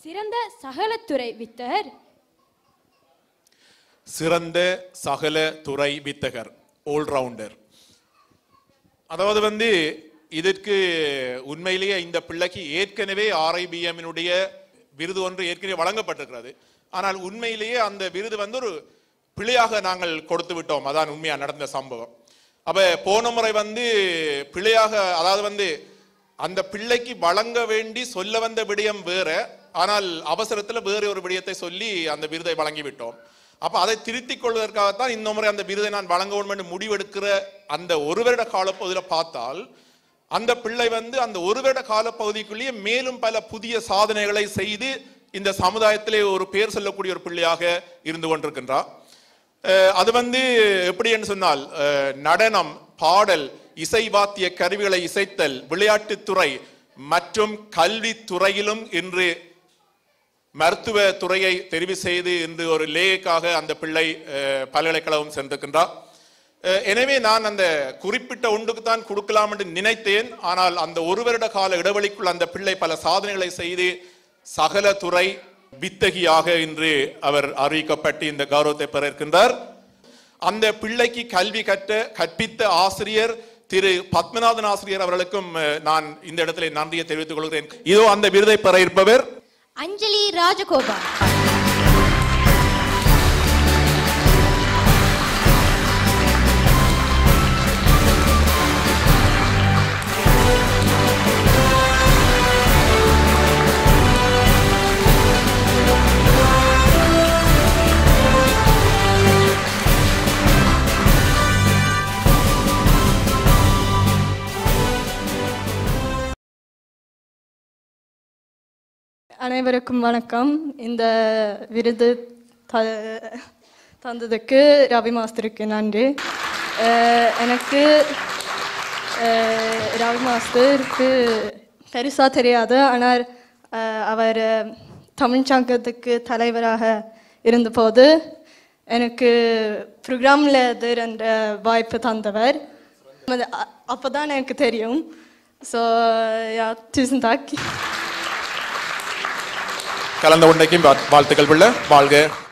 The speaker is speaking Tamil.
சிறந்த சகலத்துறை வித்தகர் சிறந்த சகல துறை வித்தகர் ஆல்ரவுண்டர் அதாவது வந்து இதற்கு உண்மையிலேயே இந்த பிள்ளைக்கு ஏற்கனவே ஆர்ஐபிஎம்னுடைய விருது ஒன்று ஏற்கனவே வழங்கப்பட்டிருக்கிறது ஆனால் உண்மையிலேயே அந்த விருது வந்து ஒரு பிழையாக நாங்கள் கொடுத்து விட்டோம் அதான் உண்மையா நடந்த சம்பவம் அப்ப போன முறை வந்து பிழையாக அதாவது வந்து அந்த பிள்ளைக்கு வழங்க வேண்டி சொல்ல வந்த விடயம் வேற ஆனால் அவசரத்துல வேற ஒரு விடயத்தை சொல்லி அந்த விருதை வழங்கி விட்டோம் அப்ப அதை திருத்திக் கொள்வதற்காகத்தான் இந்த முறை அந்த விருதை நான் வழங்க வேண்டும் என்று முடிவெடுக்கிற அந்த ஒரு வருட காலப்பகுதியில் பார்த்தால் அந்த பிள்ளை வந்து அந்த ஒரு வருட காலப்பகுதிக்குள்ளேயே மேலும் பல புதிய சாதனைகளை செய்து இந்த சமுதாயத்திலே ஒரு பேர் சொல்லக்கூடிய ஒரு பிள்ளையாக இருந்து கொண்டிருக்கின்றார் அஹ் அது வந்து எப்படி என்று சொன்னால் அஹ் நடனம் பாடல் இசை வாத்திய கருவிகளை இசைத்தல் விளையாட்டுத்துறை மற்றும் கல்வித்துறையிலும் இன்று மருத்துவ துறையை தெரிவு செய்து இன்று ஒரு லேக்காக அந்த பிள்ளை அஹ், பல்கலைக்கழகம் சென்றிருக்கின்றார் அஹ், எனவே நான் அந்த குறிப்பிட்ட ஒன்றுக்கு தான் கொடுக்கலாம் என்று நினைத்தேன் ஆனால் அந்த ஒரு வருட கால இடைவெளிக்குள் அந்த பிள்ளை பல சாதனைகளை செய்து சகல துறை வித்தகியாக இன்று அவர் அறிவிக்கப்பட்டு இந்த கௌரவத்தை பெற இருக்கின்றார் அந்த பிள்ளைக்கு கல்வி கற்ற கற்பித்த ஆசிரியர் திரு பத்மநாதன் ஆசிரியர் அவர்களுக்கும் அஹ், நான் இந்த இடத்திலே நன்றியை தெரிவித்துக் கொள்கிறேன் இதோ அந்த விருதை பெற இருப்பவர் அஞ்சலி ராஜகோபால் அனைவருக்கும் வணக்கம் இந்த விருது த தந்ததுக்கு ரவி மாஸ்டருக்கு நன்றி அஹ் எனக்கு அஹ் ரவி மாஸ்டருக்கு பெருசாக தெரியாது ஆனால் அஹ் அவர் தமிழ் சங்கத்துக்கு தலைவராக இருந்தபோது எனக்கு ப்ரோக்ராமில் என்ற வாய்ப்பு தந்தவர் அப்போ தான் எனக்கு தெரியும் ஸோ யா tusen tack கலந்த கொண்டைக்கும் வாழ்த்துக்கள் பிள்ளை வாழ்க